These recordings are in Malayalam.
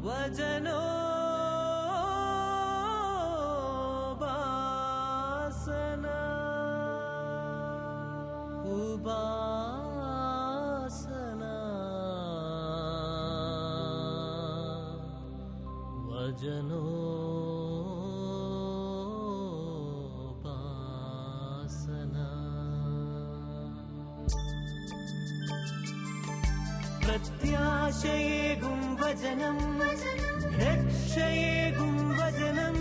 വചനോ ഉപാസന ഉപാസന വചനോ പ്രത്യാശയേകും വചനം രക്ഷയേകും വചനം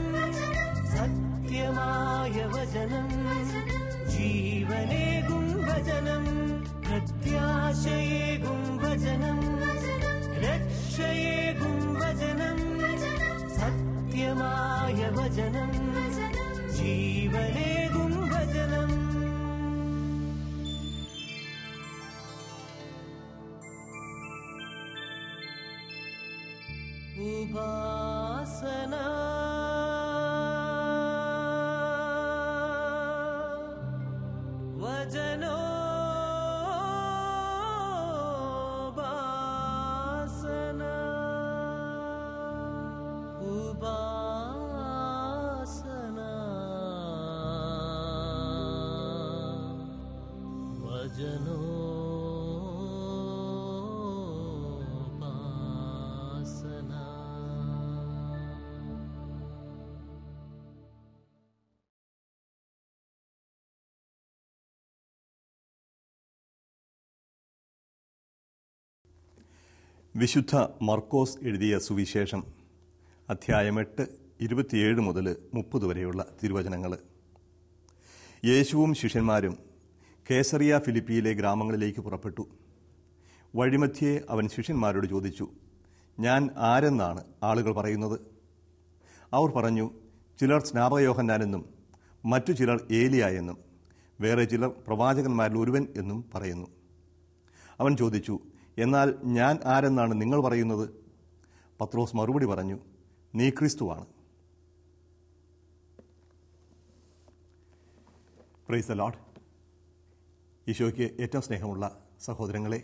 സത്യമായ വചനം ജീവനേകും വചനം പ്രത്യാശയേകും വചനം രക്ഷയേകും വചനം സത്യമായ വചനം ജീവനേകും വചനം ഉപാസന വചനോ ഉപാസന ഉപാസന വചനോ വിശുദ്ധ മർക്കോസ് എഴുതിയ സുവിശേഷം അധ്യായം എട്ട് ഇരുപത്തിയേഴ് മുതൽ മുപ്പത് വരെയുള്ള തിരുവചനങ്ങൾ യേശുവും ശിഷ്യന്മാരും കേസറിയ ഫിലിപ്പിയിലെ ഗ്രാമങ്ങളിലേക്ക് പുറപ്പെട്ടു വഴിമധ്യേ അവൻ ശിഷ്യന്മാരോട് ചോദിച്ചു ഞാൻ ആരെന്നാണ് ആളുകൾ പറയുന്നത് അവർ പറഞ്ഞു ചിലർ സ്നാപകയോഹന്നാനെന്നും മറ്റു ചിലർ ഏലിയ എന്നും വേറെ ചിലർ പ്രവാചകന്മാരിൽ ഒരുവൻ എന്നും പറയുന്നു അവൻ ചോദിച്ചു എന്നാൽ ഞാൻ ആരെന്നാണ് നിങ്ങൾ പറയുന്നത് പത്രോസ് മറുപടി പറഞ്ഞു നീ ക്രിസ്തുവാണ് പ്രൈസ് ദ ലോഡ് ഈശോയ്ക്ക് ഏറ്റവും സ്നേഹമുള്ള സഹോദരങ്ങളെ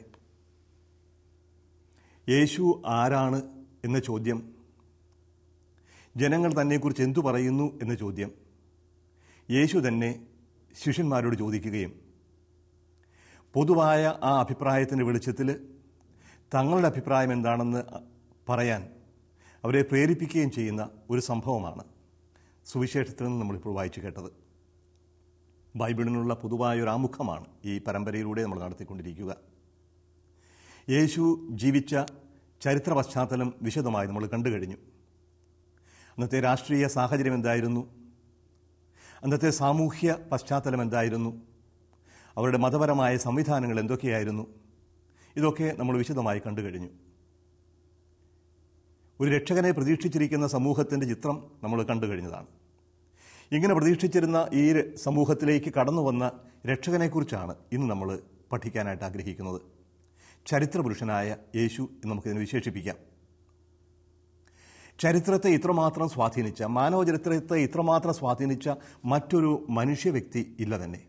യേശു ആരാണ് എന്ന ചോദ്യം ജനങ്ങൾ തന്നെക്കുറിച്ച് എന്തു പറയുന്നു എന്ന ചോദ്യം യേശു തന്നെ ശിഷ്യന്മാരോട് ചോദിക്കുകയും പൊതുവായ ആ അഭിപ്രായത്തിൻ്റെ വെളിച്ചത്തിൽ തങ്ങളുടെ അഭിപ്രായം എന്താണെന്ന് പറയാൻ അവരെ പ്രേരിപ്പിക്കുകയും ചെയ്യുന്ന ഒരു സംഭവമാണ് സുവിശേഷത്തിൽ നിന്ന് നമ്മളിപ്പോൾ വായിച്ചു കേട്ടത് ബൈബിളിനുള്ള പൊതുവായ ഒരു ആമുഖമാണ് ഈ പരമ്പരയിലൂടെ നമ്മൾ നടത്തിക്കൊണ്ടിരിക്കുക യേശു ജീവിച്ച ചരിത്ര പശ്ചാത്തലം വിശദമായി നമ്മൾ കണ്ടു കഴിഞ്ഞു അന്നത്തെ രാഷ്ട്രീയ സാഹചര്യം എന്തായിരുന്നു അന്നത്തെ സാമൂഹ്യ പശ്ചാത്തലം എന്തായിരുന്നു അവരുടെ മതപരമായ സംവിധാനങ്ങൾ എന്തൊക്കെയായിരുന്നു ഇതൊക്കെ നമ്മൾ വിശദമായി കണ്ടു കഴിഞ്ഞു ഒരു രക്ഷകനെ പ്രതീക്ഷിച്ചിരിക്കുന്ന സമൂഹത്തിൻ്റെ ചിത്രം നമ്മൾ കണ്ടു കഴിഞ്ഞതാണ് ഇങ്ങനെ പ്രതീക്ഷിച്ചിരുന്ന ഈ സമൂഹത്തിലേക്ക് കടന്നു വന്ന രക്ഷകനെക്കുറിച്ചാണ് ഇന്ന് നമ്മൾ പഠിക്കാനായിട്ട് ആഗ്രഹിക്കുന്നത് ചരിത്രപുരുഷനായ യേശു എന്ന് നമുക്കിതിനെ വിശേഷിപ്പിക്കാം ചരിത്രത്തെ ഇത്രമാത്രം സ്വാധീനിച്ച മാനവ ചരിത്രത്തെ ഇത്രമാത്രം സ്വാധീനിച്ച മറ്റൊരു മനുഷ്യ വ്യക്തി ഇല്ല തന്നെ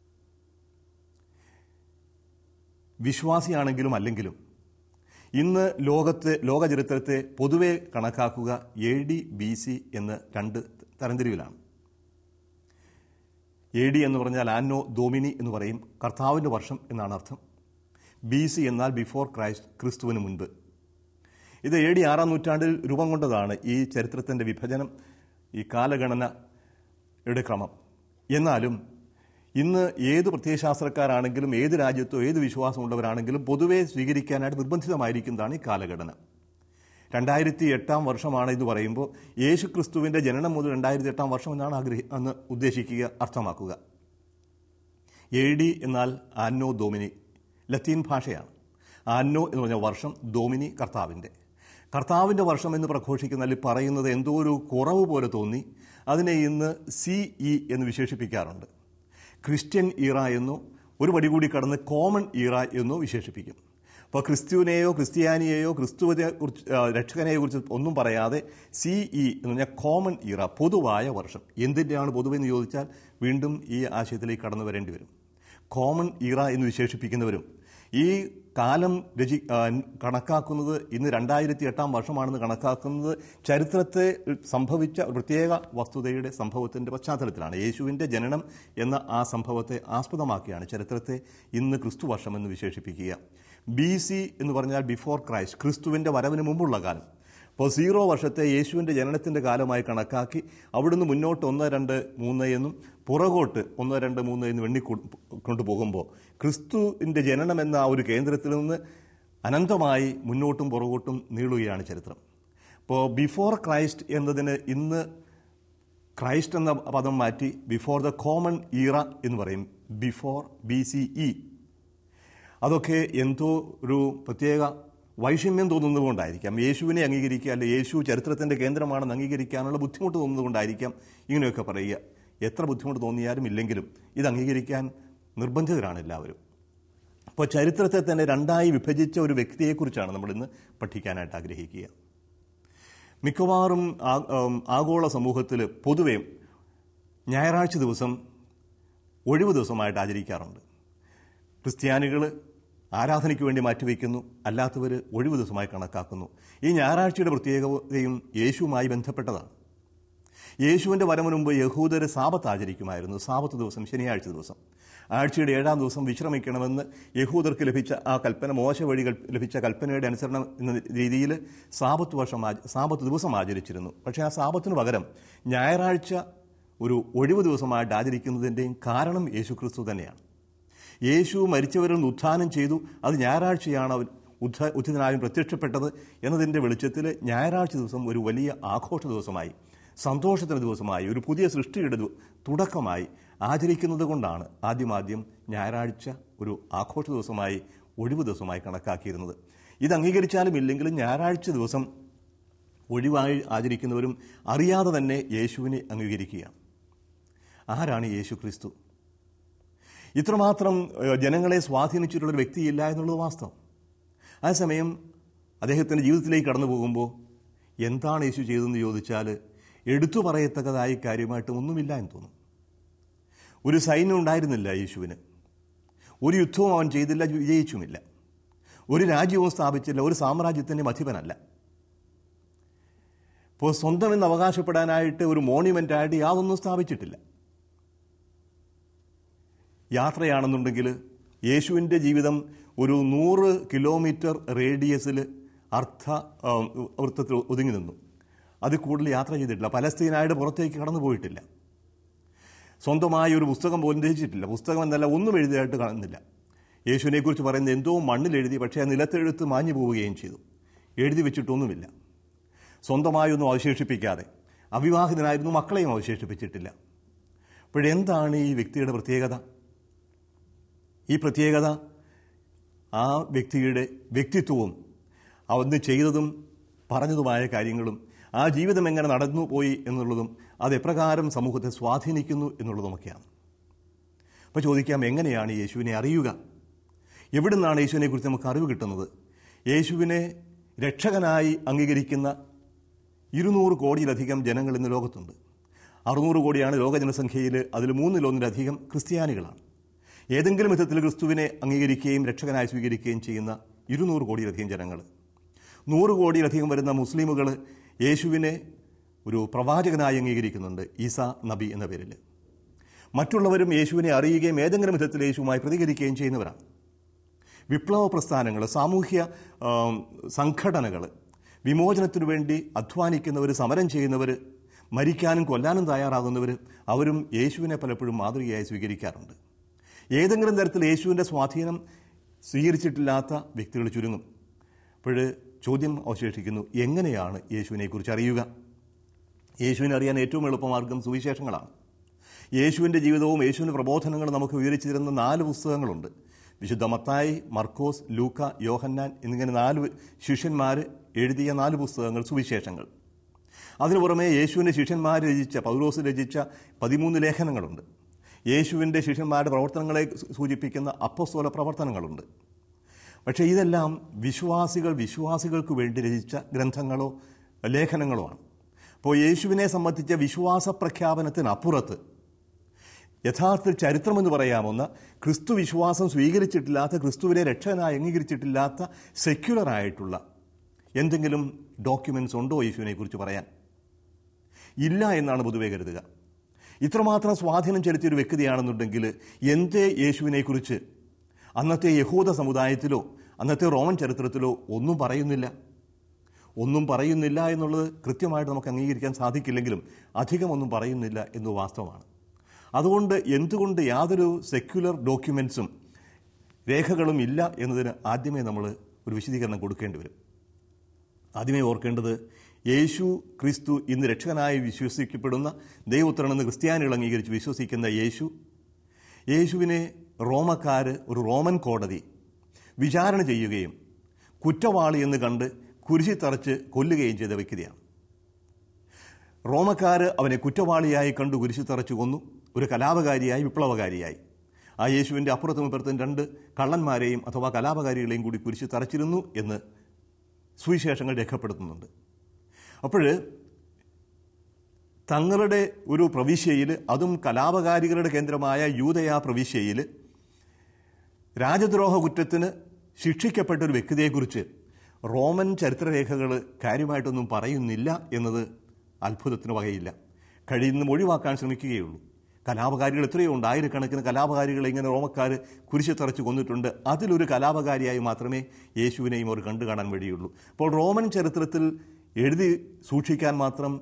വിശ്വാസിയാണെങ്കിലും അല്ലെങ്കിലും ഇന്ന് ലോകത്ത് ലോക ചരിത്രത്തെ പൊതുവെ കണക്കാക്കുക എ ഡി ബി സി എന്ന് രണ്ട് തരംതിരിവിലാണ് എ ഡി എന്ന് പറഞ്ഞാൽ ആന്നോ ദോമിനി എന്ന് പറയും കർത്താവിൻ്റെ വർഷം എന്നാണ് അർത്ഥം ബി സി എന്നാൽ ബിഫോർ ക്രൈസ്റ്റ് ക്രിസ്തുവിന് മുൻപ് ഇത് എ ഡി ആറാം നൂറ്റാണ്ടിൽ രൂപം കൊണ്ടതാണ് ഈ ചരിത്രത്തിൻ്റെ വിഭജനം ഈ കാലഗണനയുടെ ക്രമം എന്നാലും ഇന്ന് ഏത് പ്രത്യയശാസ്ത്രക്കാരാണെങ്കിലും ഏത് രാജ്യത്തോ ഏത് വിശ്വാസമുള്ളവരാണെങ്കിലും പൊതുവെ സ്വീകരിക്കാനായിട്ട് നിർബന്ധിതമായിരിക്കുന്നതാണ് ഈ കാലഘടന രണ്ടായിരത്തി എട്ടാം വർഷമാണ് എന്ന് പറയുമ്പോൾ യേശു ക്രിസ്തുവിൻ്റെ ജനനം മുതൽ രണ്ടായിരത്തി എട്ടാം വർഷം എന്നാണ് ആഗ്രഹി അന്ന് ഉദ്ദേശിക്കുക അർത്ഥമാക്കുക എ ഡി എന്നാൽ ആന്നോ ഡോമിനി ലത്തീൻ ഭാഷയാണ് ആന്നോ എന്ന് പറഞ്ഞ വർഷം ഡോമിനി കർത്താവിൻ്റെ കർത്താവിൻ്റെ വർഷം എന്ന് പ്രഘോഷിക്കുന്നതിൽ പറയുന്നത് എന്തോ ഒരു കുറവ് പോലെ തോന്നി അതിനെ ഇന്ന് സി ഇ എന്ന് വിശേഷിപ്പിക്കാറുണ്ട് ക്രിസ്ത്യൻ ഈറ എന്നോ ഒരു പടി കൂടി കടന്ന് കോമൺ ഈറ എന്നോ വിശേഷിപ്പിക്കും അപ്പോൾ ക്രിസ്തുവിനെയോ ക്രിസ്ത്യാനിയെയോ ക്രിസ്തുവിനെ കുറിച്ച് രക്ഷകനെയോ കുറിച്ച് ഒന്നും പറയാതെ സി ഇ എന്ന് പറഞ്ഞാൽ കോമൺ ഈറ പൊതുവായ വർഷം എന്തിൻ്റെയാണ് പൊതുവെന്ന് ചോദിച്ചാൽ വീണ്ടും ഈ ആശയത്തിലേക്ക് കടന്നു വരേണ്ടി വരും കോമൺ ഈറ എന്ന് വിശേഷിപ്പിക്കുന്നവരും ഈ കാലം രചി ആ, കണക്കാക്കുന്നത് ഇന്ന് രണ്ടായിരത്തി എട്ടാം വർഷമാണെന്ന് കണക്കാക്കുന്നത് ചരിത്രത്തെ സംഭവിച്ച ഒരു പ്രത്യേക വസ്തുതയുടെ സംഭവത്തിന്റെ പശ്ചാത്തലത്തിലാണ് യേശുവിന്റെ ജനനം എന്ന ആ സംഭവത്തെ ആസ്പദമാക്കിയാണ് ചരിത്രത്തെ ഇന്ന് ക്രിസ്തു വർഷം എന്ന് വിശേഷിപ്പിക്കുക ബി സി എന്ന് പറഞ്ഞാൽ ബിഫോർ ക്രൈസ്റ്റ് ക്രിസ്തുവിന്റെ വരവിന് മുമ്പുള്ള കാലം അപ്പോൾ സീറോ വർഷത്തെ യേശുവിൻ്റെ ജനനത്തിൻ്റെ കാലമായി കണക്കാക്കി അവിടുന്ന് മുന്നോട്ട് ഒന്ന് രണ്ട് മൂന്ന് എന്നും പുറകോട്ട് ഒന്ന് രണ്ട് മൂന്ന് എന്ന് എണ്ണി കൊണ്ടുപോകുമ്പോൾ ക്രിസ്തുവിൻ്റെ ജനനം എന്ന ആ ഒരു കേന്ദ്രത്തിൽ നിന്ന് അനന്തമായി മുന്നോട്ടും പുറകോട്ടും നീളുകയാണ് ചരിത്രം അപ്പോൾ ബിഫോർ ക്രൈസ്റ്റ് എന്നതിന് ഇന്ന് ക്രൈസ്റ്റ് എന്ന പദം മാറ്റി ബിഫോർ ദ കോമൺ ഈറ എന്ന് പറയും ബിഫോർ ബി സി ഇ അതൊക്കെ എന്തോ ഒരു പ്രത്യേക വൈഷമ്യം തോന്നുന്നതുകൊണ്ടായിരിക്കാം യേശുവിനെ അംഗീകരിക്കുക അല്ലെ യേശു ചരിത്രത്തിന്റെ കേന്ദ്രമാണെന്ന് അംഗീകരിക്കാനുള്ള ബുദ്ധിമുട്ട് തോന്നുന്നതുകൊണ്ടായിരിക്കാം ഇങ്ങനെയൊക്കെ പറയുക എത്ര ബുദ്ധിമുട്ട് തോന്നിയാലും ഇല്ലെങ്കിലും ഇത് അംഗീകരിക്കാൻ നിർബന്ധിതരാണ് എല്ലാവരും അപ്പോൾ ചരിത്രത്തെ തന്നെ രണ്ടായി വിഭജിച്ച ഒരു വ്യക്തിയെക്കുറിച്ചാണ് നമ്മൾ ഇന്ന് പഠിക്കാനായിട്ട് ആഗ്രഹിക്കുക മിക്കവാറും ആ- ഉം, ആഗോള സമൂഹത്തിൽ പൊതുവെ ഞായറാഴ്ച ദിവസം ഒഴിവ് ദിവസമായിട്ട് ആചരിക്കാറുണ്ട് ക്രിസ്ത്യാനികൾ ആരാധനയ്ക്ക് വേണ്ടി മാറ്റിവെക്കുന്നു അല്ലാത്തവർ ഒഴിവ് ദിവസമായി കണക്കാക്കുന്നു ഈ ഞായറാഴ്ചയുടെ പ്രത്യേകതയും യേശുവുമായി ബന്ധപ്പെട്ടതാണ് യേശുവിൻ്റെ വരവിന് മുമ്പ് യഹൂദര് സാപത്ത് ആചരിക്കുമായിരുന്നു സാപത്ത് ദിവസം ശനിയാഴ്ച ദിവസം ആഴ്ചയുടെ ഏഴാം ദിവസം വിശ്രമിക്കണമെന്ന് യഹൂദർക്ക് ലഭിച്ച ആ കൽപ്പന മോശ വഴി കൽ- ലഭിച്ച കൽപ്പനയുടെ അനുസരണം എന്ന രീതിയിൽ സാപത്ത് വർഷം ആച- സാപത്ത് ദിവസം ആചരിച്ചിരുന്നു പക്ഷേ ആ സാപത്തിന് പകരം ഞായറാഴ്ച ഒരു ഒഴിവ് ദിവസമായിട്ട് ആചരിക്കുന്നതിൻ്റെയും കാരണം യേശുക്രിസ്തു തന്നെയാണ് യേശു മരിച്ചവരിൽ നിന്ന് ഉത്ഥാനം ചെയ്തു അത് ഞായറാഴ്ചയാണ് അവൻ ഉദ്ധ ഉച്ചിതനായും പ്രത്യക്ഷപ്പെട്ടത് എന്നതിൻ്റെ വെളിച്ചത്തിൽ ഞായറാഴ്ച ദിവസം ഒരു വലിയ ആഘോഷ ദിവസമായി സന്തോഷത്തിൻ്റെ ദിവസമായി ഒരു പുതിയ സൃഷ്ടിയുടെ ദു- തുടക്കമായി ആചരിക്കുന്നത് കൊണ്ടാണ് ആദ്യമാദ്യം ഞായറാഴ്ച ഒരു ആഘോഷ ദിവസമായി ഒഴിവ് ദിവസമായി കണക്കാക്കിയിരുന്നത് ഇത് അംഗീകരിച്ചാലും ഇല്ലെങ്കിലും ഞായറാഴ്ച ദിവസം ഒഴിവായി ആചരിക്കുന്നവരും അറിയാതെ തന്നെ യേശുവിനെ അംഗീകരിക്കുകയാണ് ആരാണ് യേശു ക്രിസ്തു ഇത്രമാത്രം ഏഹ്, ജനങ്ങളെ സ്വാധീനിച്ചിട്ടുള്ള ഒരു വ്യക്തിയില്ല എന്നുള്ളത് വാസ്തവം അതേസമയം അദ്ദേഹത്തിൻ്റെ ജീവിതത്തിലേക്ക് കടന്നു പോകുമ്പോൾ എന്താണ് യേശു ചെയ്തതെന്ന് ചോദിച്ചാൽ എടുത്തു പറയത്തക്കതായി കാര്യമായിട്ട് ഒന്നുമില്ല എന്ന് തോന്നും ഒരു സൈന്യം ഉണ്ടായിരുന്നില്ല യേശുവിന് ഒരു യുദ്ധവും അവൻ ചെയ്തില്ല വിജയിച്ചുമില്ല ഒരു രാജ്യവും സ്ഥാപിച്ചില്ല ഒരു സാമ്രാജ്യത്തിൻ്റെ അധിപനല്ല ഇപ്പോൾ സ്വന്തം എന്ന് അവകാശപ്പെടാനായിട്ട് ഒരു മോണ്യുമെൻ്റ് ആയിട്ട് യാതൊന്നും സ്ഥാപിച്ചിട്ടില്ല യാത്രയാണെന്നുണ്ടെങ്കിൽ യേശുവിൻ്റെ ജീവിതം ഒരു നൂറ് കിലോമീറ്റർ റേഡിയസിൽ അർത്ഥ ആ, വൃത്തത്തിൽ ഒതുങ്ങി നിന്നു അത് കൂടുതൽ യാത്ര ചെയ്തിട്ടില്ല പലസ്തീനായിട്ട് പുറത്തേക്ക് കടന്നു പോയിട്ടില്ല സ്വന്തമായി ഒരു പുസ്തകം പോലും രചിച്ചിട്ടില്ല പുസ്തകം എന്നല്ല ഒന്നും എഴുതിയായിട്ട് കാണുന്നില്ല യേശുവിനെക്കുറിച്ച് പറയുന്നത് എന്തോ മണ്ണിൽ എഴുതി പക്ഷേ ആ നിലത്തെഴുത്ത് മാഞ്ഞു പോവുകയും ചെയ്തു എഴുതി വെച്ചിട്ടൊന്നുമില്ല സ്വന്തമായൊന്നും അവശേഷിപ്പിക്കാതെ അവിവാഹിതനായിരുന്നു മക്കളെയും അവശേഷിപ്പിച്ചിട്ടില്ല അപ്പോഴെന്താണ് ഈ വ്യക്തിയുടെ പ്രത്യേകത ഈ പ്രത്യേകത ആ വ്യക്തിയുടെ വ്യക്തിത്വവും അവന്ന് ചെയ്തതും പറഞ്ഞതുമായ കാര്യങ്ങളും ആ ജീവിതം എങ്ങനെ നടന്നു പോയി എന്നുള്ളതും അത് എപ്രകാരം സമൂഹത്തെ സ്വാധീനിക്കുന്നു എന്നുള്ളതുമൊക്കെയാണ് അപ്പോൾ ചോദിക്കാം എങ്ങനെയാണ് യേശുവിനെ അറിയുക എവിടെ നിന്നാണ് യേശുവിനെക്കുറിച്ച് നമുക്ക് അറിവ് കിട്ടുന്നത് യേശുവിനെ രക്ഷകനായി അംഗീകരിക്കുന്ന ഇരുന്നൂറ് കോടിയിലധികം ജനങ്ങൾ ഇന്ന് ലോകത്തുണ്ട് അറുന്നൂറ് കോടിയാണ് ലോക ജനസംഖ്യയിൽ അതിൽ മൂന്നിലൊന്നിലധികം ക്രിസ്ത്യാനികളാണ് ഏതെങ്കിലും വിധത്തിൽ ക്രിസ്തുവിനെ അംഗീകരിക്കുകയും രക്ഷകനായി സ്വീകരിക്കുകയും ചെയ്യുന്ന ഇരുന്നൂറ് കോടിയിലധികം ജനങ്ങൾ നൂറ് കോടിയിലധികം വരുന്ന മുസ്ലിമുകൾ യേശുവിനെ ഒരു പ്രവാചകനായി അംഗീകരിക്കുന്നുണ്ട് ഈസ നബി എന്ന പേരിൽ മറ്റുള്ളവരും യേശുവിനെ അറിയുകയും ഏതെങ്കിലും വിധത്തിൽ യേശുവുമായി പ്രതികരിക്കുകയും ചെയ്യുന്നവരാണ് വിപ്ലവ പ്രസ്ഥാനങ്ങൾ സാമൂഹ്യ സംഘടനകൾ വിമോചനത്തിനു വേണ്ടി അധ്വാനിക്കുന്നവർ സമരം ചെയ്യുന്നവർ മരിക്കാനും കൊല്ലാനും തയ്യാറാകുന്നവർ അവരും യേശുവിനെ പലപ്പോഴും മാതൃകയായി സ്വീകരിക്കാറുണ്ട് ഏതെങ്കിലും തരത്തിൽ യേശുവിൻ്റെ സ്വാധീനം സ്വീകരിച്ചിട്ടില്ലാത്ത വ്യക്തികൾ ചുരുങ്ങും അപ്പോൾ ചോദ്യം അവശേഷിക്കുന്നു എങ്ങനെയാണ് യേശുവിനെക്കുറിച്ച് അറിയുക യേശുവിനെ അറിയാൻ ഏറ്റവും എളുപ്പമാർഗം സുവിശേഷങ്ങളാണ് യേശുവിൻ്റെ ജീവിതവും യേശുവിൻ്റെ പ്രബോധനങ്ങളും നമുക്ക് വിവരിച്ചു തരുന്ന നാല് പുസ്തകങ്ങളുണ്ട് വിശുദ്ധ മത്തായി മർക്കോസ് ലൂക്ക യോഹന്നാൻ എന്നിങ്ങനെ നാല് ശിഷ്യന്മാർ എഴുതിയ നാല് പുസ്തകങ്ങൾ സുവിശേഷങ്ങൾ അതിനു പുറമെ യേശുവിൻ്റെ ശിഷ്യന്മാർ രചിച്ച പൗലോസ് രചിച്ച പതിമൂന്ന് ലേഖനങ്ങളുണ്ട് യേശുവിൻ്റെ ശിഷ്യന്മാരുടെ പ്രവർത്തനങ്ങളെ സൂചിപ്പിക്കുന്ന അപ്പസ്തോല പ്രവർത്തനങ്ങളുണ്ട് പക്ഷേ ഇതെല്ലാം വിശ്വാസികൾ വിശ്വാസികൾക്ക് വേണ്ടി രചിച്ച ഗ്രന്ഥങ്ങളോ ലേഖനങ്ങളോ ആണ് അപ്പോൾ യേശുവിനെ സംബന്ധിച്ച വിശ്വാസ പ്രഖ്യാപനത്തിനപ്പുറത്ത് യഥാർത്ഥ ചരിത്രമെന്ന് പറയാവുന്ന ക്രിസ്തു വിശ്വാസം സ്വീകരിച്ചിട്ടില്ലാത്ത ക്രിസ്തുവിനെ രക്ഷകനായി അംഗീകരിച്ചിട്ടില്ലാത്ത സെക്യുലർ ആയിട്ടുള്ള എന്തെങ്കിലും ഡോക്യുമെന്റ്സ് ഉണ്ടോ യേശുവിനെ കുറിച്ച് പറയാൻ ഇല്ല എന്നാണ് പൊതുവെ കരുതുക ഇത്രമാത്രം സ്വാധീനം ചെലുത്തിയ ഒരു വ്യക്തിയാണെന്നുണ്ടെങ്കിൽ എന്തേ യേശുവിനെക്കുറിച്ച് അന്നത്തെ യഹൂദ സമുദായത്തിലോ അന്നത്തെ റോമൻ ചരിത്രത്തിലോ ഒന്നും പറയുന്നില്ല ഒന്നും പറയുന്നില്ല എന്നുള്ളത് കൃത്യമായിട്ട് നമുക്ക് അംഗീകരിക്കാൻ സാധിക്കില്ലെങ്കിലും അധികമൊന്നും പറയുന്നില്ല എന്ന് വാസ്തവമാണ് അതുകൊണ്ട് എന്തുകൊണ്ട് യാതൊരു സെക്യുലർ ഡോക്യുമെൻസും രേഖകളും ഇല്ല എന്നതിന് ആദ്യമേ നമ്മൾ ഒരു വിശദീകരണം കൊടുക്കേണ്ടി വരും ആദ്യമേ ഓർക്കേണ്ടത് യേശു ക്രിസ്തു ഇന്ന് രക്ഷകനായി വിശ്വസിക്കപ്പെടുന്ന ദൈവപുത്രനെന്ന് ക്രിസ്ത്യാനികൾ അംഗീകരിച്ച് വിശ്വസിക്കുന്ന യേശു യേശുവിനെ റോമക്കാർ ഒരു റോമൻ കോടതി വിചാരണ ചെയ്യുകയും കുറ്റവാളി എന്ന് കണ്ട് കുരിശി തറച്ച് കൊല്ലുകയും ചെയ്ത വ്യക്തിയാണ് റോമക്കാർ അവനെ കുറ്റവാളിയായി കണ്ടു കുരിശി തറച്ചു കൊന്നു ഒരു കലാപകാരിയായി വിപ്ലവകാരിയായി ആ യേശുവിൻ്റെ അപ്പുറത്തും ഇപ്പുറത്തും രണ്ട് കള്ളന്മാരെയും അഥവാ കലാപകാരികളെയും കൂടി കുരിശി തറച്ചിരുന്നു എന്ന് സുവിശേഷങ്ങൾ രേഖപ്പെടുത്തുന്നുണ്ട് അപ്പോൾ തങ്ങളുടെ ഒരു പ്രവിശ്യയിൽ അതും കലാപകാരികളുടെ കേന്ദ്രമായ യൂതയ പ്രവിശ്യയിൽ രാജദ്രോഹ കുറ്റത്തിന് ശിക്ഷിക്കപ്പെട്ട ഒരു വ്യക്തിയെക്കുറിച്ച് റോമൻ ചരിത്രരേഖകൾ കാര്യമായിട്ടൊന്നും പറയുന്നില്ല എന്നത് അത്ഭുതത്തിന് വകയില്ല കഴിയുന്ന ഒഴിവാക്കാൻ ശ്രമിക്കുകയുള്ളൂ കലാപകാരികൾ എത്രയോ ഉണ്ട് ആയിരക്കണക്കിന് കലാപകാരികളെ ഇങ്ങനെ റോമക്കാർ കുരിശ് തറച്ച് കൊന്നിട്ടുണ്ട് അതിലൊരു കലാപകാരിയായി മാത്രമേ യേശുവിനെയും അവർ കണ്ടു കാണാൻ വഴിയുള്ളൂ അപ്പോൾ റോമൻ ചരിത്രത്തിൽ എഴുതി സൂക്ഷിക്കാൻ മാത്രം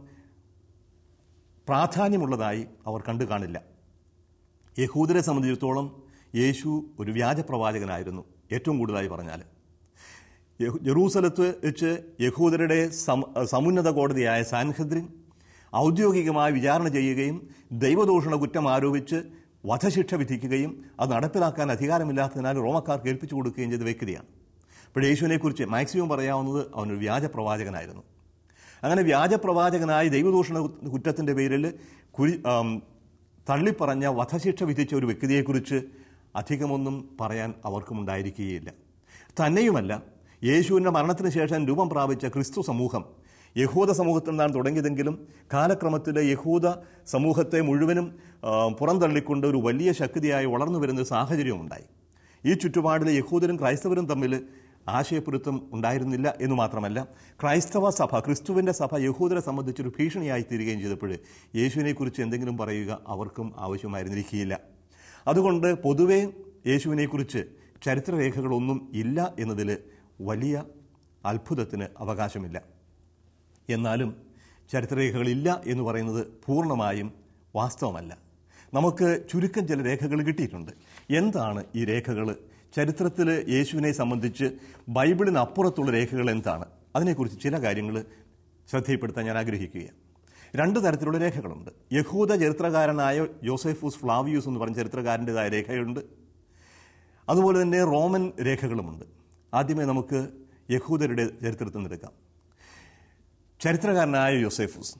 പ്രാധാന്യമുള്ളതായി അവർ കണ്ടു കാണില്ല യഹൂദരെ സംബന്ധിച്ചിടത്തോളം യേശു ഒരു വ്യാജ പ്രവാചകനായിരുന്നു ഏറ്റവും കൂടുതലായി പറഞ്ഞാൽ യഹു- ജെറൂസലത്ത് വെച്ച് യഹൂദരുടെ സം- സമുന്നത കോടതിയായ സാൻഹദ്രിൻ ഔദ്യോഗികമായി വിചാരണ ചെയ്യുകയും ദൈവദൂഷണ കുറ്റം ആരോപിച്ച് വധശിക്ഷ വിധിക്കുകയും അത് നടപ്പിലാക്കാൻ അധികാരമില്ലാത്തതിനാൽ റോമക്കാർക്ക് ഏൽപ്പിച്ചു കൊടുക്കുകയും ചെയ്ത വ്യക്തിയാണ് അപ്പോൾ യേശുവിനെക്കുറിച്ച് മാക്സിമം പറയാവുന്നത് അവനൊരു വ്യാജ പ്രവാചകനായിരുന്നു അങ്ങനെ വ്യാജ പ്രവാചകനായി ദൈവദൂഷണ കുറ്റത്തിൻ്റെ പേരിൽ കുരി ആം, തള്ളിപ്പറഞ്ഞ വധശിക്ഷ വിധിച്ച ഒരു വ്യക്തിയെക്കുറിച്ച് അധികമൊന്നും പറയാൻ അവർക്കും ഉണ്ടായിരിക്കുകയില്ല തന്നെയുമല്ല യേശുവിൻ്റെ മരണത്തിന് ശേഷം രൂപം പ്രാപിച്ച ക്രിസ്തു സമൂഹം യഹൂദ സമൂഹത്തിൽ നിന്നാണ് തുടങ്ങിയതെങ്കിലും കാലക്രമത്തിൽ യഹൂദ സമൂഹത്തെ മുഴുവനും ആ, പുറന്തള്ളിക്കൊണ്ട് ഒരു വലിയ ശക്തിയായി വളർന്നു വരുന്ന ഒരു സാഹചര്യമുണ്ടായി ഈ ചുറ്റുപാടിൽ യഹൂദരും ക്രൈസ്തവരും തമ്മിൽ ആശയപ്പൊരുത്തം ഉണ്ടായിരുന്നില്ല എന്ന് മാത്രമല്ല ക്രൈസ്തവ സഭ ക്രിസ്തുവിൻ്റെ സഭ യഹൂദരെ സംബന്ധിച്ചൊരു ഭീഷണിയായി തീരുകയും ചെയ്തപ്പോൾ യേശുവിനെക്കുറിച്ച് എന്തെങ്കിലും പറയുക അവർക്കും ആവശ്യമായിരുന്നിരിക്കുകയില്ല അതുകൊണ്ട് പൊതുവെ യേശുവിനെക്കുറിച്ച് ചരിത്രരേഖകളൊന്നും ഇല്ല എന്നതിൽ വലിയ അത്ഭുതത്തിന് അവകാശമില്ല എന്നാലും ചരിത്രരേഖകളില്ല എന്ന് പറയുന്നത് പൂർണ്ണമായും വാസ്തവമല്ല നമുക്ക് ചുരുക്കം ചില രേഖകൾ കിട്ടിയിട്ടുണ്ട് എന്താണ് ഈ രേഖകൾ ചരിത്രത്തിൽ യേശുവിനെ സംബന്ധിച്ച് ബൈബിളിന് അപ്പുറത്തുള്ള രേഖകൾ എന്താണ് അതിനെക്കുറിച്ച് ചില കാര്യങ്ങൾ ശ്രദ്ധയിൽപ്പെടുത്താൻ ഞാൻ ആഗ്രഹിക്കുകയാണ് രണ്ട് തരത്തിലുള്ള രേഖകളുണ്ട് യഹൂദ ചരിത്രകാരനായ ജോസഫൂസ് ഫ്ലാവിയൂസ് എന്ന് പറഞ്ഞ ചരിത്രകാരൻ്റെതായ രേഖയുണ്ട് അതുപോലെ തന്നെ റോമൻ രേഖകളുമുണ്ട് ആദ്യമേ നമുക്ക് യഹൂദരുടെ ചരിത്രത്തിൽ നിന്ന് എടുക്കാം ചരിത്രകാരനായ യോസേഫൂസ്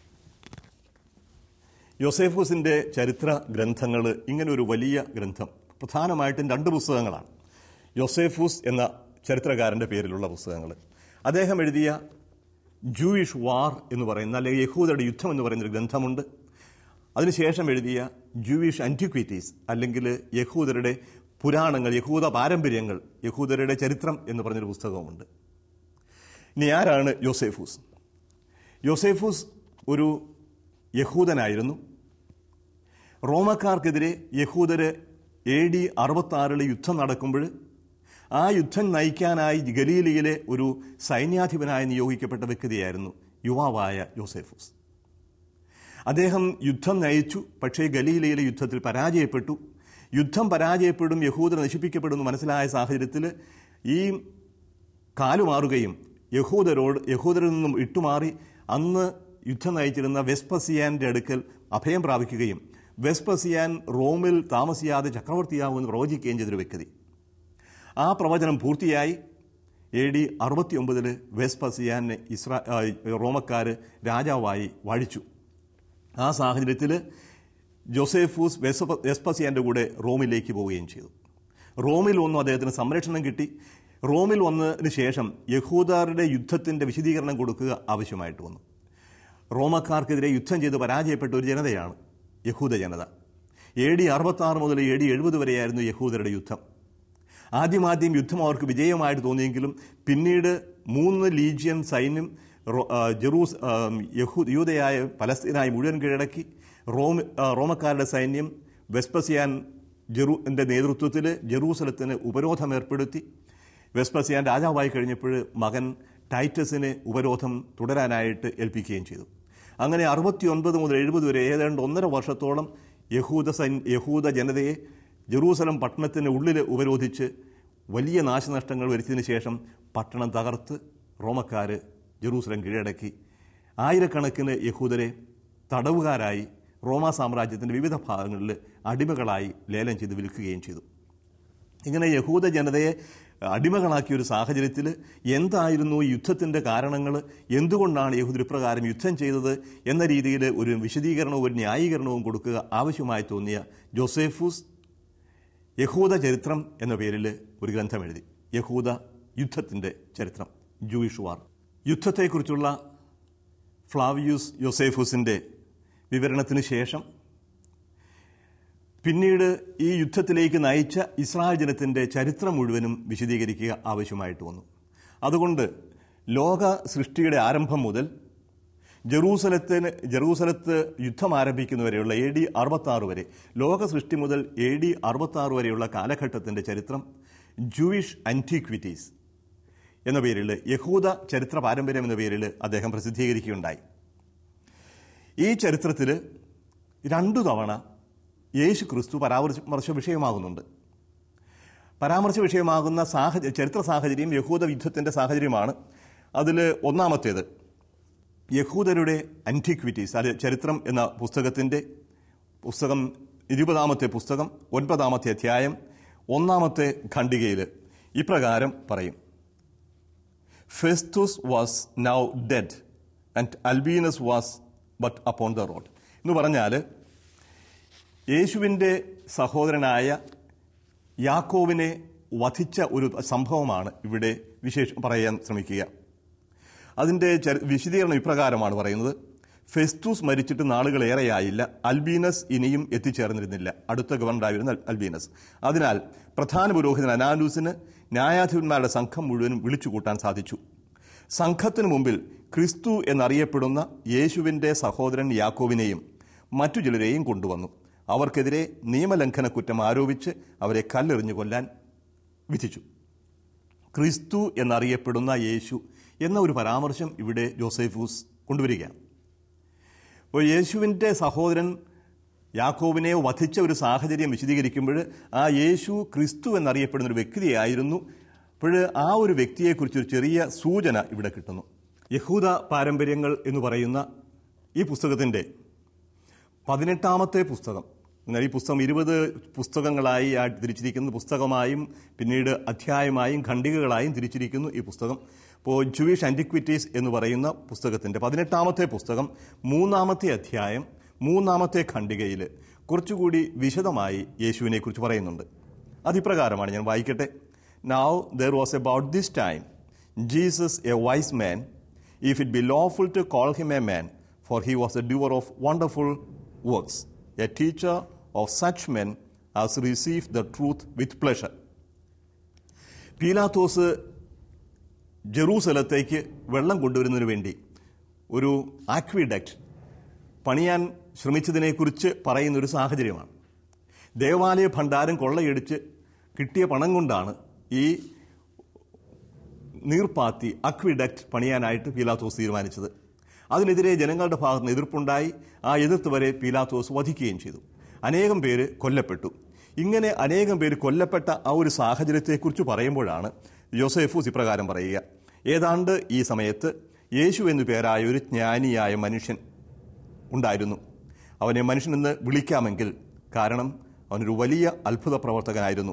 യോസേഫൂസിൻ്റെ ചരിത്ര ഗ്രന്ഥങ്ങൾ ഇങ്ങനെ ഒരു വലിയ ഗ്രന്ഥം പ്രധാനമായിട്ടും രണ്ട് പുസ്തകങ്ങളാണ് യോസേഫൂസ് എന്ന ചരിത്രകാരൻ്റെ പേരിലുള്ള പുസ്തകങ്ങൾ അദ്ദേഹം എഴുതിയ ജൂയിഷ് വാർ എന്ന് പറയുന്ന അല്ലെങ്കിൽ യഹൂദരുടെ യുദ്ധം എന്ന് പറയുന്ന ഒരു ഗ്രന്ഥമുണ്ട് അതിനുശേഷം എഴുതിയ ജൂയിഷ് ആൻറ്റിക്വിറ്റീസ് അല്ലെങ്കിൽ യഹൂദരുടെ പുരാണങ്ങൾ യഹൂദ പാരമ്പര്യങ്ങൾ യഹൂദരുടെ ചരിത്രം എന്ന് പറഞ്ഞൊരു പുസ്തകവുമുണ്ട് ഇനി ആരാണ് യോസേഫൂസ് യോസേഫൂസ് ഒരു യഹൂദനായിരുന്നു റോമക്കാർക്കെതിരെ യഹൂദര് എ ഡി അറുപത്താറിൽ യുദ്ധം നടക്കുമ്പോൾ ആ യുദ്ധം നയിക്കാനായി ഗലീലയിലെ ഒരു സൈന്യാധിപനായി നിയോഗിക്കപ്പെട്ട വ്യക്തിയായിരുന്നു യുവാവായ യോസേഫൂസ് അദ്ദേഹം യുദ്ധം നയിച്ചു പക്ഷേ ഗലീലയിലെ യുദ്ധത്തിൽ പരാജയപ്പെട്ടു യുദ്ധം പരാജയപ്പെടും യഹൂദർ നശിപ്പിക്കപ്പെടുന്നു മനസ്സിലായ സാഹചര്യത്തിൽ ഈ കാലുമാറുകയും യഹൂദരോട് യഹൂദരിൽ നിന്നും ഇട്ടുമാറി അന്ന് യുദ്ധം നയിച്ചിരുന്ന വെസ്പസിയാന്റെ അടുക്കൽ അഭയം പ്രാപിക്കുകയും വെസ്പസിയാൻ റോമിൽ താമസിയാതെ ചക്രവർത്തിയാവുമെന്ന് പ്രവചിക്കുകയും ചെയ്തൊരു വ്യക്തി ആ പ്രവചനം പൂർത്തിയായി എ ഡി അറുപത്തി ഒമ്പതില് വെസ്പസിയാനെ ഇസ്രാ ആ, റോമക്കാർ രാജാവായി വാഴിച്ചു ആ സാഹചര്യത്തിൽ ജോസേഫൂസ് വെസപ വെസ്പസിയാന്റെ കൂടെ റോമിലേക്ക് പോവുകയും ചെയ്തു റോമിൽ വന്നു അദ്ദേഹത്തിന് സംരക്ഷണം കിട്ടി റോമിൽ വന്നതിന് ശേഷം യഹൂദാരുടെ യുദ്ധത്തിന്റെ വിശദീകരണം കൊടുക്കുക ആവശ്യമായിട്ട് വന്നു റോമക്കാർക്കെതിരെ യുദ്ധം ചെയ്ത് പരാജയപ്പെട്ട ഒരു ജനതയാണ് യഹൂദ ജനത എ ഡി അറുപത്തി ആറ് മുതൽ എ ഡി എഴുപത് വരെയായിരുന്നു യഹൂദരുടെ യുദ്ധം ആദ്യമാദ്യം യുദ്ധം അവർക്ക് വിജയമായിട്ട് തോന്നിയെങ്കിലും പിന്നീട് മൂന്ന് ലീജിയൻ സൈന്യം റോ- ആ, ജെറൂസ് ആ, യഹൂ യൂതയായ പലസ്തീനായി മുഴുവൻ കീഴടക്കി റോം ആ, റോമക്കാരുടെ സൈന്യം വെസ്പസിയാൻ ജെറൂന്റെ നേതൃത്വത്തിൽ ജെറൂസലത്തിന് ഉപരോധം ഏർപ്പെടുത്തി വെസ്പസിയാൻ രാജാവായി കഴിഞ്ഞപ്പോൾ മകൻ ടൈറ്റസിനെ ഉപരോധം തുടരാനായിട്ട് ഏൽപ്പിക്കുകയും ചെയ്തു അങ്ങനെ അറുപത്തിയൊൻപത് മുതൽ എഴുപത് വരെ ഏതാണ്ട് ഒന്നര വർഷത്തോളം യഹൂദ സൈൻ യഹൂദ ജനതയെ ജെറൂസലം പട്ടണത്തിന് ഉള്ളിൽ ഉപരോധിച്ച് വലിയ നാശനഷ്ടങ്ങൾ വരുത്തിയതിനു ശേഷം പട്ടണം തകർത്ത് റോമക്കാർ ജെറൂസലം കീഴടക്കി ആയിരക്കണക്കിന് യഹൂദരെ തടവുകാരായി റോമാ സാമ്രാജ്യത്തിൻ്റെ വിവിധ ഭാഗങ്ങളിൽ അടിമകളായി ലേലം ചെയ്ത് വിൽക്കുകയും ചെയ്തു ഇങ്ങനെ യഹൂദ ജനതയെ അടിമകളാക്കിയ ഒരു സാഹചര്യത്തിൽ എന്തായിരുന്നു ഈ യുദ്ധത്തിൻ്റെ കാരണങ്ങൾ എന്തുകൊണ്ടാണ് യഹൂദർ ഇപ്രകാരം യുദ്ധം ചെയ്തത് എന്ന രീതിയിൽ ഒരു വിശദീകരണവും ഒരു ന്യായീകരണവും കൊടുക്കുക ആവശ്യമായി തോന്നിയ ജോസേഫൂസ് യഹൂദ ചരിത്രം എന്ന പേരിൽ ഒരു ഗ്രന്ഥം എഴുതി യഹൂദ യുദ്ധത്തിൻ്റെ ചരിത്രം ജൂയിഷ് വാർ യുദ്ധത്തെക്കുറിച്ചുള്ള ഫ്ലാവിയൂസ് യോസേഫൂസിൻ്റെ വിവരണത്തിന് ശേഷം പിന്നീട് ഈ യുദ്ധത്തിലേക്ക് നയിച്ച ഇസ്രായേൽ ജനത്തിൻ്റെ ചരിത്രം മുഴുവനും വിശദീകരിക്കുക ആവശ്യമായിട്ട് വന്നു അതുകൊണ്ട് ലോക സൃഷ്ടിയുടെ ആരംഭം മുതൽ ജെറൂസലത്തിന് ജെറൂസലത്ത് യുദ്ധം ആരംഭിക്കുന്നവരെയുള്ള എ ഡി അറുപത്താറ് വരെ ലോക സൃഷ്ടി മുതൽ എ ഡി അറുപത്താറ് വരെയുള്ള കാലഘട്ടത്തിൻ്റെ ചരിത്രം ജൂയിഷ് ആൻറ്റിക്വിറ്റീസ് എന്ന പേരിൽ യഹൂദ ചരിത്ര പാരമ്പര്യം എന്ന പേരിൽ അദ്ദേഹം പ്രസിദ്ധീകരിക്കുകയുണ്ടായി ഈ ചരിത്രത്തിൽ രണ്ടു തവണ യേശു ക്രിസ്തു പരാമർശ വിഷയമാകുന്നുണ്ട് പരാമർശ വിഷയമാകുന്ന സാഹചര്യ ചരിത്ര സാഹചര്യം യഹൂദ യുദ്ധത്തിൻ്റെ സാഹചര്യമാണ് അതിൽ ഒന്നാമത്തേത് യഹൂദരുടെ അൻറ്റിക്വിറ്റീസ് അത് ചരിത്രം എന്ന പുസ്തകത്തിൻ്റെ പുസ്തകം ഇരുപതാമത്തെ പുസ്തകം ഒൻപതാമത്തെ അധ്യായം ഒന്നാമത്തെ ഖണ്ഡികയിൽ ഇപ്രകാരം പറയും Festus was now dead and Albinus was but upon the road എന്ന് പറഞ്ഞാൽ യേശുവിൻ്റെ സഹോദരനായ യാക്കോവിനെ വധിച്ച ഒരു സംഭവമാണ് ഇവിടെ വിശേഷ പറയാൻ ശ്രമിക്കുക അതിൻ്റെ ചരി- വിശദീകരണം ഇപ്രകാരമാണ് പറയുന്നത് ഫെസ്തൂസ് മരിച്ചിട്ട് നാളുകളേറെയായില്ല അൽബീനസ് ഇനിയും എത്തിച്ചേർന്നിരുന്നില്ല അടുത്ത ഗവർണറായിരുന്ന അൽ- അൽബീനസ് അതിനാൽ പ്രധാന പുരോഹിതൻ അനാലൂസിന് ന്യായാധിപന്മാരുടെ സംഘം മുഴുവനും വിളിച്ചുകൂട്ടാൻ സാധിച്ചു സംഘത്തിനു മുമ്പിൽ ക്രിസ്തു എന്നറിയപ്പെടുന്ന യേശുവിൻ്റെ സഹോദരൻ യാക്കോവിനെയും മറ്റു ചിലരെയും കൊണ്ടുവന്നു അവർക്കെതിരെ നിയമലംഘന കുറ്റം ആരോപിച്ച് അവരെ കല്ലെറിഞ്ഞു കൊല്ലാൻ വിധിച്ചു ക്രിസ്തു എന്നറിയപ്പെടുന്ന യേശു എന്ന ഒരു പരാമർശം ഇവിടെ ജോസേഫൂസ് കൊണ്ടുവരികയാണ് അപ്പോൾ യേശുവിൻ്റെ സഹോദരൻ യാക്കോബിനെ വധിച്ച ഒരു സാഹചര്യം വിശദീകരിക്കുമ്പോൾ ആ യേശു ക്രിസ്തു എന്നറിയപ്പെടുന്ന ഒരു വ്യക്തിയായിരുന്നു അപ്പോൾ ആ ഒരു വ്യക്തിയെക്കുറിച്ച് ഒരു ചെറിയ സൂചന ഇവിടെ കിട്ടുന്നു യഹൂദ പാരമ്പര്യങ്ങൾ എന്ന് പറയുന്ന ഈ പുസ്തകത്തിൻ്റെ പതിനെട്ടാമത്തെ പുസ്തകം എന്നാൽ ഈ പുസ്തകം ഇരുപത് പുസ്തകങ്ങളായി ആയിട്ട് തിരിച്ചിരിക്കുന്നു പുസ്തകമായും പിന്നീട് അധ്യായമായും ഖണ്ഡികകളായും തിരിച്ചിരിക്കുന്നു ഈ പുസ്തകം ഇപ്പോൾ ജൂയിഷ് ആൻറ്റിക്വിറ്റീസ് എന്ന് പറയുന്ന പുസ്തകത്തിൻ്റെ പതിനെട്ടാമത്തെ പുസ്തകം മൂന്നാമത്തെ അധ്യായം മൂന്നാമത്തെ ഖണ്ഡികയിൽ കുറച്ചുകൂടി വിശദമായി യേശുവിനെക്കുറിച്ച് പറയുന്നുണ്ട് അതിപ്രകാരമാണ് ഞാൻ വായിക്കട്ടെ now there was about this time Jesus a wise man if it be lawful to call him a man, for he was a doer of wonderful works, a teacher of such men as receive the truth with pleasure. പീലാത്തോസ് ജെറൂസലത്തേക്ക് വെള്ളം കൊണ്ടുവരുന്നതിന് വേണ്ടി ഒരു ആക്വിഡക്റ്റ് പണിയാൻ ശ്രമിച്ചതിനെക്കുറിച്ച് പറയുന്ന ഒരു സാഹചര്യമാണ് ദേവാലയ ഭണ്ഡാരം കൊള്ളയടിച്ച് കിട്ടിയ പണം കൊണ്ടാണ് ഈ നീർപ്പാത്തി അക്വിഡക്റ്റ് പണിയാനായിട്ട് പീലാത്തോസ് തീരുമാനിച്ചത് അതിനെതിരെ ജനങ്ങളുടെ ഭാഗത്ത് നിന്ന് എതിർപ്പുണ്ടായി ആ എതിർത്ത് വരെ പീലാത്തോസ് വധിക്കുകയും ചെയ്തു അനേകം പേര് കൊല്ലപ്പെട്ടു ഇങ്ങനെ അനേകം പേര് കൊല്ലപ്പെട്ട ആ ഒരു സാഹചര്യത്തെക്കുറിച്ച് പറയുമ്പോഴാണ് യോസേഫൂസ് ഇപ്രകാരം പറയുക ഏതാണ്ട് ഈ സമയത്ത് യേശു എന്നു പേരായ ഒരു ജ്ഞാനിയായ മനുഷ്യൻ ഉണ്ടായിരുന്നു അവനെ മനുഷ്യനെന്ന് വിളിക്കാമെങ്കിൽ കാരണം അവനൊരു വലിയ അത്ഭുത പ്രവർത്തകനായിരുന്നു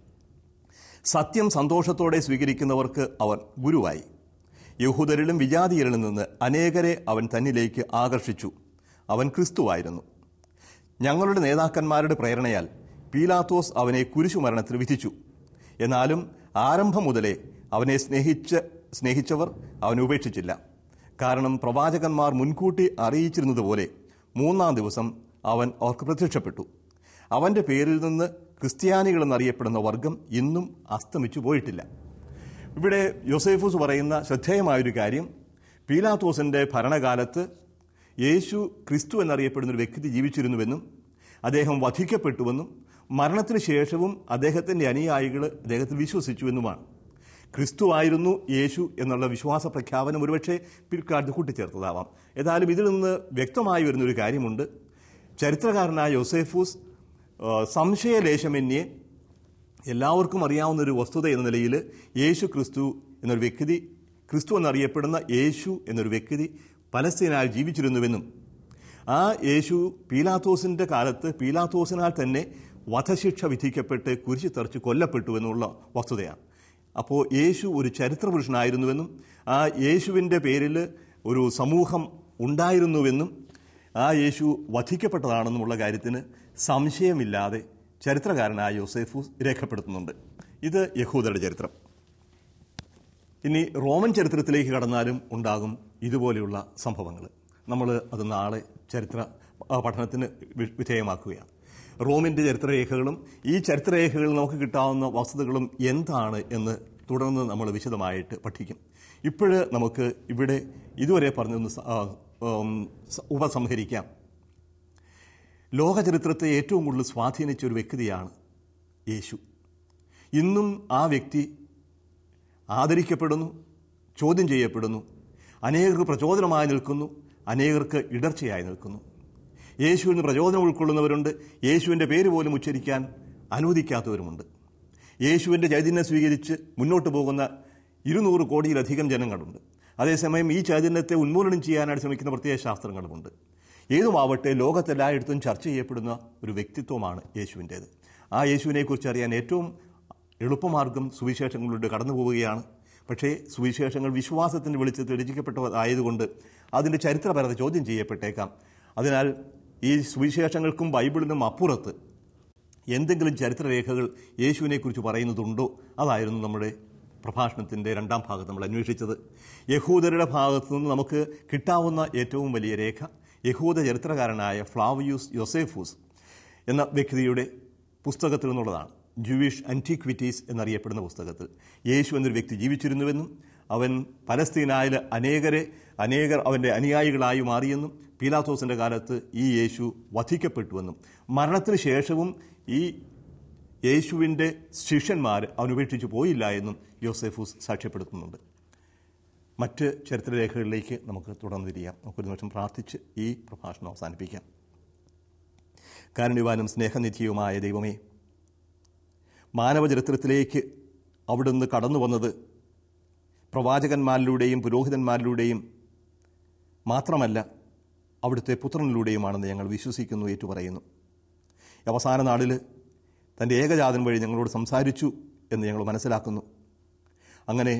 സത്യം സന്തോഷത്തോടെ സ്വീകരിക്കുന്നവർക്ക് അവൻ ഗുരുവായി യഹൂദരിലും വിജാതിയരിലും നിന്ന് അനേകരെ അവൻ തന്നിലേക്ക് ആകർഷിച്ചു അവൻ ക്രിസ്തുവായിരുന്നു ഞങ്ങളുടെ നേതാക്കന്മാരുടെ പ്രേരണയാൽ പീലാത്തോസ് അവനെ കുരിശുമരണത്തിന് വിധിച്ചു എന്നാലും ആരംഭം മുതലേ അവനെ സ്നേഹിച്ച് സ്നേഹിച്ചവർ അവനെ ഉപേക്ഷിച്ചില്ല കാരണം പ്രവാചകന്മാർ മുൻകൂട്ടി അറിയിച്ചിരുന്നതുപോലെ മൂന്നാം ദിവസം അവൻ അവർക്ക് പ്രത്യക്ഷപ്പെട്ടു അവൻ്റെ പേരിൽ നിന്ന് ക്രിസ്ത്യാനികൾ എന്നറിയപ്പെടുന്ന വർഗം ഇന്നും അസ്തമിച്ചു പോയിട്ടില്ല ഇവിടെ യോസേഫൂസ് പറയുന്ന ശ്രദ്ധേയമായൊരു കാര്യം പീലാത്തോസിൻ്റെ ഭരണകാലത്ത് യേശു ക്രിസ്തു എന്നറിയപ്പെടുന്ന ഒരു വ്യക്തി ജീവിച്ചിരുന്നുവെന്നും അദ്ദേഹം വധിക്കപ്പെട്ടുവെന്നും മരണത്തിന് ശേഷവും അദ്ദേഹത്തിൻ്റെ അനുയായികൾ അദ്ദേഹത്തിൽ വിശ്വസിച്ചുവെന്നുമാണ് ക്രിസ്തു ആയിരുന്നു യേശു എന്നുള്ള വിശ്വാസ പ്രഖ്യാപനം ഒരുപക്ഷെ പിൽക്കാലത്ത് കൂട്ടിച്ചേർത്തതാവാം ഏതായാലും ഇതിൽ നിന്ന് വ്യക്തമായി വരുന്നൊരു കാര്യമുണ്ട് ചരിത്രകാരനായ യോസേഫൂസ് ആ, സംശയലേശമന്യേ എല്ലാവർക്കും അറിയാവുന്ന ഒരു വസ്തുത എന്ന നിലയിൽ യേശു ക്രിസ്തു എന്നൊരു വ്യക്തി ക്രിസ്തു എന്നറിയപ്പെടുന്ന യേശു എന്നൊരു വ്യക്തി പലസ്തീനാൽ ജീവിച്ചിരുന്നുവെന്നും ആ യേശു പീലാത്തോസിന്റെ കാലത്ത് പീലാത്തോസിനാൽ തന്നെ വധശിക്ഷ വിധിക്കപ്പെട്ട് കുരിശി തെറിച്ച് കൊല്ലപ്പെട്ടു എന്നുള്ള വസ്തുതയാണ് അപ്പോൾ യേശു ഒരു ചരിത്ര പുരുഷനായിരുന്നുവെന്നും ആ യേശുവിൻ്റെ പേരിൽ ഒരു സമൂഹം ഉണ്ടായിരുന്നുവെന്നും ആ യേശു വധിക്കപ്പെട്ടതാണെന്നുമുള്ള കാര്യത്തിന് സംശയമില്ലാതെ ചരിത്രകാരനായ യോസേഫൂസ് രേഖപ്പെടുത്തുന്നുണ്ട് ഇത് യഹൂദരുടെ ചരിത്രം ഇനി റോമൻ ചരിത്രത്തിലേക്ക് കടന്നാലും ഉണ്ടാകും ഇതുപോലെയുള്ള സംഭവങ്ങൾ നമ്മൾ അത് നാളെ ചരിത്ര ആ, പഠനത്തിന് വി- വിധേയമാക്കുകയാണ് റോമിൻ്റെ ചരിത്രരേഖകളും ഈ ചരിത്രരേഖകളിൽ നമുക്ക് കിട്ടാവുന്ന വസ്തുതകളും എന്താണ് എന്ന് തുടർന്ന് നമ്മൾ വിശദമായിട്ട് പഠിക്കും ഇപ്പോഴ് നമുക്ക് ഇവിടെ ഇതുവരെ പറഞ്ഞൊന്ന് സ- ആ, ഉം, സ- ഉപസംഹരിക്കാം ലോക ചരിത്രത്തെ ഏറ്റവും കൂടുതൽ സ്വാധീനിച്ച ഒരു വ്യക്തിയാണ് യേശു ഇന്നും ആ വ്യക്തി ആദരിക്കപ്പെടുന്നു ചോദ്യം ചെയ്യപ്പെടുന്നു അനേകർക്ക് പ്രചോദനമായി നിൽക്കുന്നു അനേകർക്ക് ഇടർച്ചയായി നിൽക്കുന്നു യേശുവിൽ നിന്ന് പ്രചോദനം ഉൾക്കൊള്ളുന്നവരുണ്ട് യേശുവിൻ്റെ പേര് പോലും ഉച്ചരിക്കാൻ അനുവദിക്കാത്തവരുമുണ്ട് യേശുവിൻ്റെ ചൈതന്യം സ്വീകരിച്ച് മുന്നോട്ട് പോകുന്ന ഇരുന്നൂറ് കോടിയിലധികം ജനങ്ങളുണ്ട് അതേസമയം ഈ ചൈതന്യത്തെ ഉന്മൂലനം ചെയ്യാനായിട്ട് ശ്രമിക്കുന്ന പ്രത്യേക ശാസ്ത്രങ്ങളുമുണ്ട് ഏതുമാവട്ടെ ലോകത്തെല്ലായിടത്തും ചർച്ച ചെയ്യപ്പെടുന്ന ഒരു വ്യക്തിത്വമാണ് യേശുവിൻ്റേത് ആ യേശുവിനെക്കുറിച്ച് അറിയാൻ ഏറ്റവും എളുപ്പമാർഗം സുവിശേഷങ്ങളിലൂടെ കടന്നു പോവുകയാണ് പക്ഷേ സുവിശേഷങ്ങൾ വിശ്വാസത്തിൻ്റെ വെളിച്ചത്തിൽ രചിക്കപ്പെട്ടതായതുകൊണ്ട് അതിൻ്റെ ചരിത്രപരത ചോദ്യം ചെയ്യപ്പെട്ടേക്കാം അതിനാൽ ഈ സുവിശേഷങ്ങൾക്കും ബൈബിളിനും അപ്പുറത്ത് എന്തെങ്കിലും ചരിത്രരേഖകൾ യേശുവിനെക്കുറിച്ച് പറയുന്നതുണ്ടോ അതായിരുന്നു നമ്മുടെ പ്രഭാഷണത്തിൻ്റെ രണ്ടാം ഭാഗത്ത് നമ്മൾ അന്വേഷിച്ചത് യഹൂദരുടെ ഭാഗത്തു നിന്ന് നമുക്ക് കിട്ടാവുന്ന ഏറ്റവും വലിയ രേഖ യഹൂദ ചരിത്രകാരനായ ഫ്ലാവിയൂസ് യൊസേഫൂസ് എന്ന വ്യക്തിയുടെ പുസ്തകത്തിൽ നിന്നുള്ളതാണ് ജൂവിഷ് അൻറ്റിക്വിറ്റീസ് എന്നറിയപ്പെടുന്ന പുസ്തകത്തിൽ യേശു എന്നൊരു വ്യക്തി ജീവിച്ചിരുന്നുവെന്നും അവൻ പലസ്തീനായിൽ അനേകരെ അനേകർ അവൻ്റെ അനുയായികളായി മാറിയെന്നും പീലാത്തോസിൻ്റെ കാലത്ത് ഈ യേശു വധിക്കപ്പെട്ടുവെന്നും മരണത്തിന് ശേഷവും ഈ യേശുവിൻ്റെ ശിഷ്യന്മാർ അവനുപേക്ഷിച്ച് പോയില്ല എന്നും യോസെഫൂസ് സാക്ഷ്യപ്പെടുത്തുന്നുണ്ട് മറ്റ് ചരിത്രരേഖകളിലേക്ക് നമുക്ക് തുടർന്ന് തിരിയാം നമുക്കൊരു നിമിഷം പ്രാർത്ഥിച്ച് ഈ പ്രഭാഷണം അവസാനിപ്പിക്കാം കാരുണ്യവാനും സ്നേഹനിധിയുമായ ദൈവമേ മാനവചരിത്രത്തിലേക്ക് അവിടുന്ന് കടന്നു വന്നത് പ്രവാചകന്മാരിലൂടെയും പുരോഹിതന്മാരിലൂടെയും മാത്രമല്ല അവിടുത്തെ പുത്രനിലൂടെയുമാണെന്ന് ഞങ്ങൾ വിശ്വസിക്കുന്നു ഏറ്റുപറയുന്നു ഈ അവസാന നാളിൽ തൻ്റെ ഏകജാതൻ വഴി ഞങ്ങളോട് സംസാരിച്ചു എന്ന് ഞങ്ങൾ മനസ്സിലാക്കുന്നു അങ്ങനെ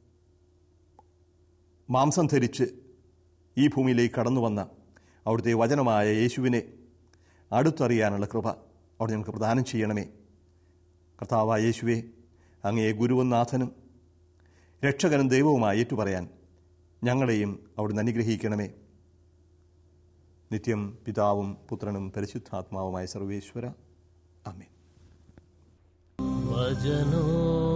മാംസം ധരിച്ച് ഈ ഭൂമിയിലേക്ക് കടന്നു വന്ന അവിടുത്തെ വചനമായ യേശുവിനെ അടുത്തറിയാനുള്ള കൃപ അവിടെ ഞങ്ങൾക്ക് പ്രദാനം ചെയ്യണമേ കർത്താവായ യേശുവെ അങ്ങയെ ഗുരുവും നാഥനും രക്ഷകനും ദൈവവുമായി ഏറ്റുപറയാൻ ഞങ്ങളെയും അവിടുന്ന് അനുഗ്രഹിക്കണമേ നിത്യം പിതാവും പുത്രനും പരിശുദ്ധാത്മാവുമായ സർവേശ്വര ആമേ വചനോ